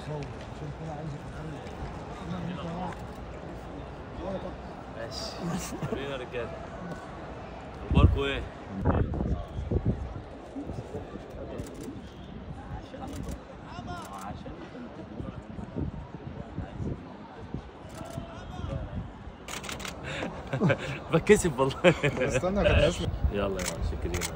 يصور عشان كده عايزك ماشي ورينا يا رجاله اخباركم ايه؟ بتكسف والله استنى كان اسمع يلا يا شكرين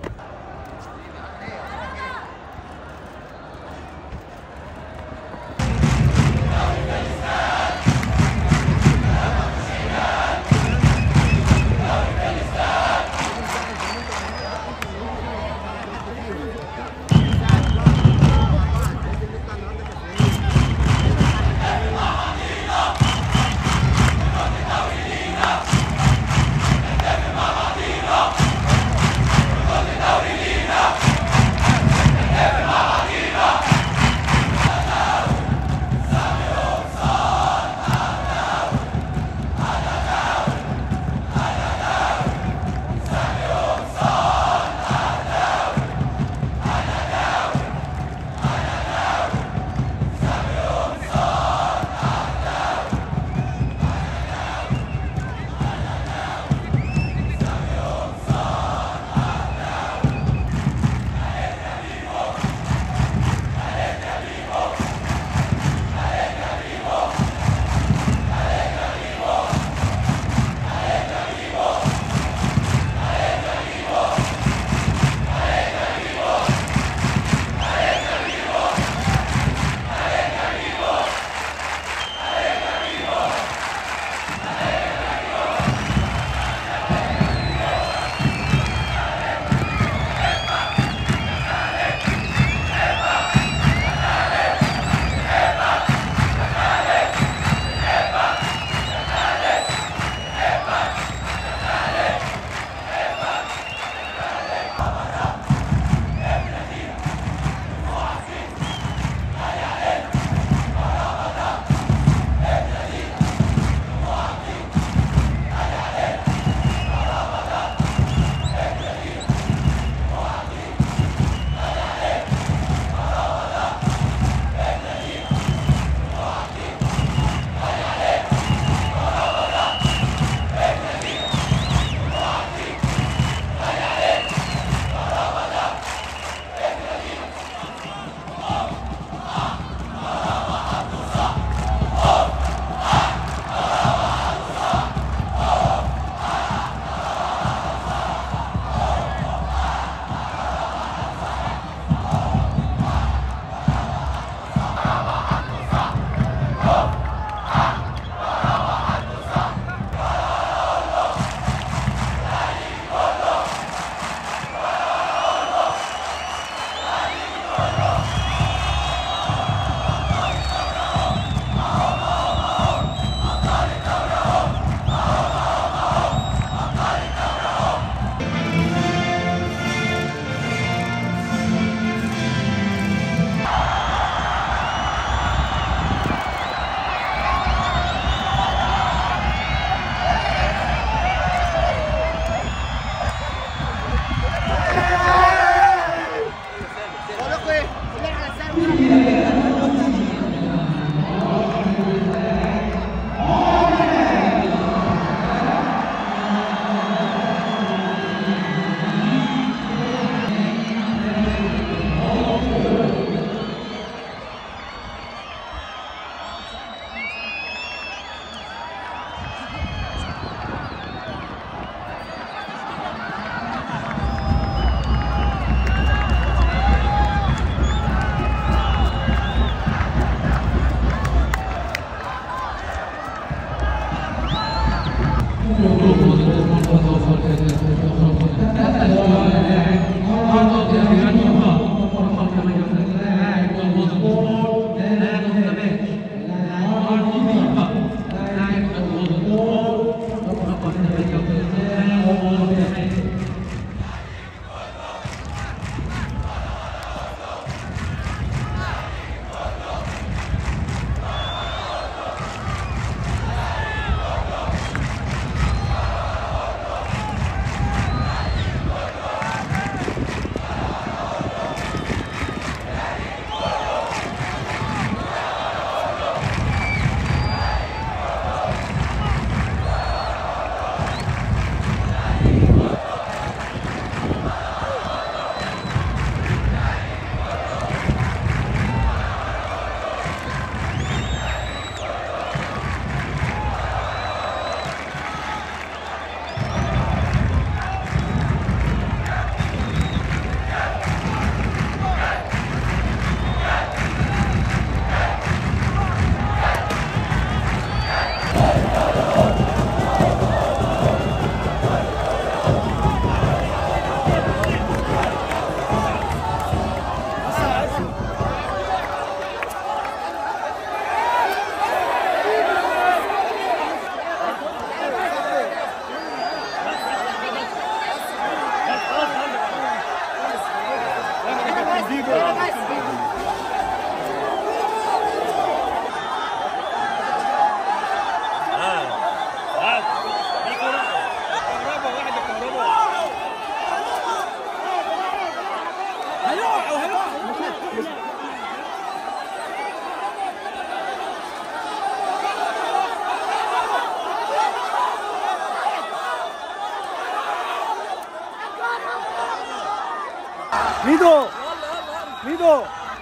ميدو ميدو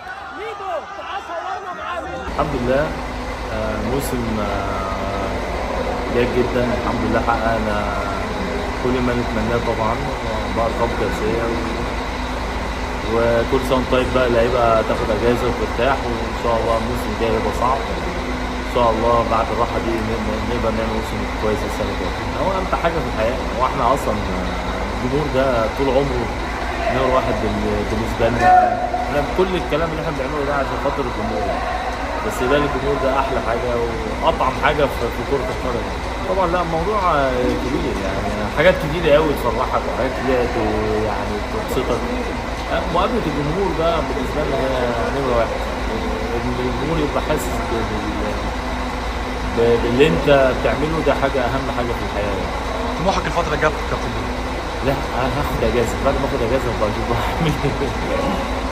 الحمد لله آه، موسم آه، جيد جدا الحمد لله حققنا كل ما نتمناه طبعا بأرقام قياسية و- وكل سنة وأنت طيب بقى اللعيبة تاخد أجازة وترتاح وإن شاء الله الموسم الجاي هيبقى صعب إن شاء الله بعد الراحة دي ن- نقدر نعمل موسم كويس السنة الجاية هو أهم حاجة في الحياة هو إحنا أصلا آه، الجمهور ده طول عمره نور واحد بال- بالنسبة لنا احنا كل الكلام اللي احنا بنعمله ده عشان خاطر الجمهور بس ده الجمهور ده احلى حاجه واطعم حاجه في في كره القدم طبعا لا الموضوع آه، كبير يعني حاجات كتيره قوي تفرحك وحاجات كتيره ت- يعني تبسطك آه، مقابله الجمهور ده بالنسبه لنا هي نمره واحد ان الجمهور يبقى حاسس بال- ب- باللي انت بتعمله ده حاجه اهم حاجه في الحياه يعني. طموحك الفتره الجايه في كابتن لا انا هاخد اجازه بعد ما اخد اجازه بقى اشوف هعمل ايه